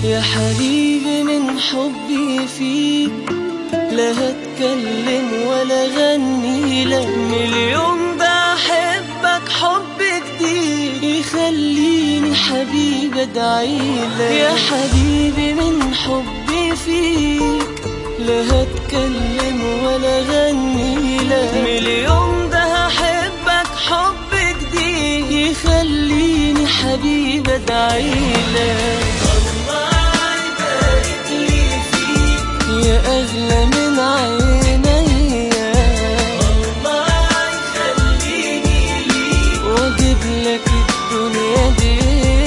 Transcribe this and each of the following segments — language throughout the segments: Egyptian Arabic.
يا حبيبي من حبي فيك لا هتكلم ولا غني لك مليون بحبك حب جديد يخليني حبيبي ادعيلك يا حبيبي من حبي فيك لا هتكلم ولا غني لك مليون ده هحبك حب جديد يخليني حبيبي ادعيلك الله يبارك لي فيك يا اغلى من عينيا الله يخليني ليك واجيب لك الدنيا دي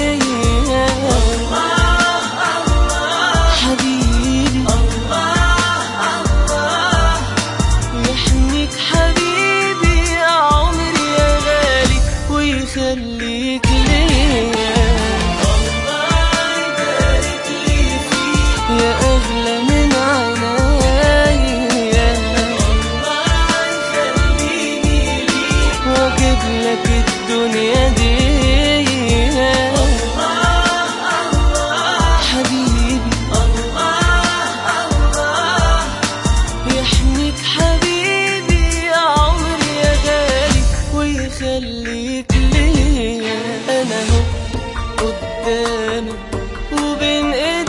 حبيبي يحميك حبيبي يا عمري يا غالي ويخليك ليا يا أغلى من عينيا واجيب لك الدنيا دي حبيبي يحميك حبيبي يا عمري يا غالي ويخليك ليا انا اهو قدامك وبين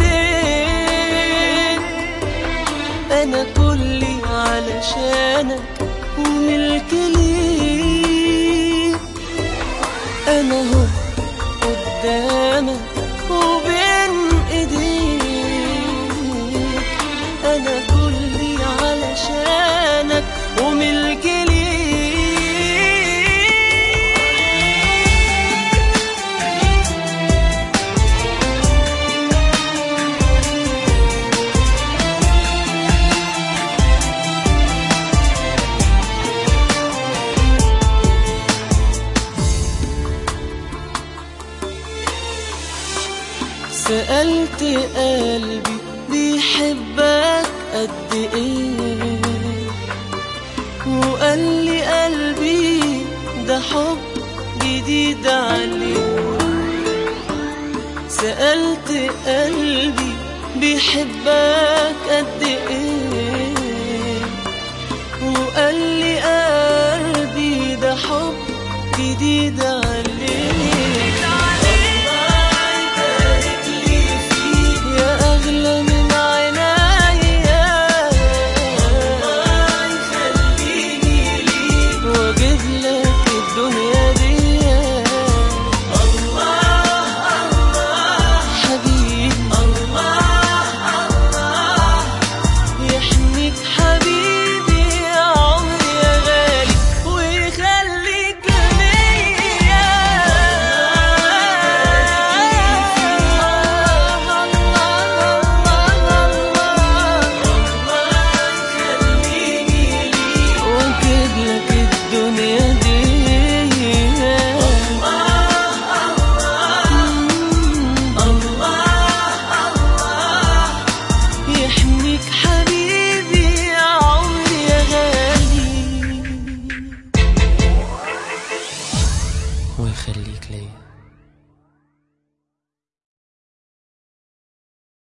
ايديك انا كلي علشانك وملك ليك انا اهو قدامك وبين ايديك انا كلي علشانك وملك ليك سألت قلبي بيحبك قد ايه وقال لي قلبي ده حب جديد عليه سألت قلبي بيحبك قد ايه وقال لي قلبي ده حب جديد